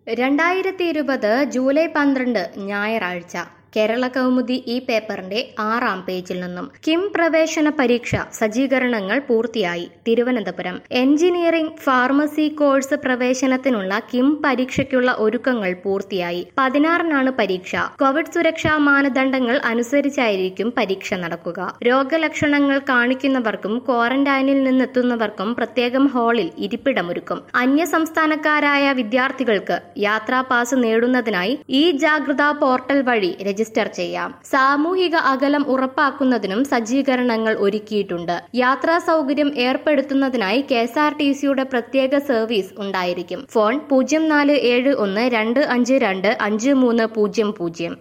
രണ്ടായിരത്തി ഇരുപത് ജൂലൈ പന്ത്രണ്ട് ഞായറാഴ്ച കേരള കൗമുദി ഈ പേപ്പറിന്റെ ആറാം പേജിൽ നിന്നും കിം പ്രവേശന പരീക്ഷ സജ്ജീകരണങ്ങൾ പൂർത്തിയായി തിരുവനന്തപുരം എഞ്ചിനീയറിംഗ് ഫാർമസി കോഴ്സ് പ്രവേശനത്തിനുള്ള കിം പരീക്ഷയ്ക്കുള്ള ഒരുക്കങ്ങൾ പൂർത്തിയായി പതിനാറിനാണ് പരീക്ഷ കോവിഡ് സുരക്ഷാ മാനദണ്ഡങ്ങൾ അനുസരിച്ചായിരിക്കും പരീക്ഷ നടക്കുക രോഗലക്ഷണങ്ങൾ കാണിക്കുന്നവർക്കും ക്വാറന്റൈനിൽ നിന്നെത്തുന്നവർക്കും പ്രത്യേകം ഹാളിൽ ഇരിപ്പിടമൊരുക്കും അന്യ സംസ്ഥാനക്കാരായ വിദ്യാർത്ഥികൾക്ക് യാത്രാ പാസ് നേടുന്നതിനായി ഈ ജാഗ്രതാ പോർട്ടൽ വഴി രജിസ്റ്റർ ചെയ്യാം സാമൂഹിക അകലം ഉറപ്പാക്കുന്നതിനും സജ്ജീകരണങ്ങൾ ഒരുക്കിയിട്ടുണ്ട് യാത്രാ സൗകര്യം ഏർപ്പെടുത്തുന്നതിനായി കെ എസ് ആർ ടി സിയുടെ പ്രത്യേക സർവീസ് ഉണ്ടായിരിക്കും ഫോൺ പൂജ്യം നാല് ഏഴ് ഒന്ന് രണ്ട് അഞ്ച് രണ്ട് അഞ്ച് മൂന്ന് പൂജ്യം പൂജ്യം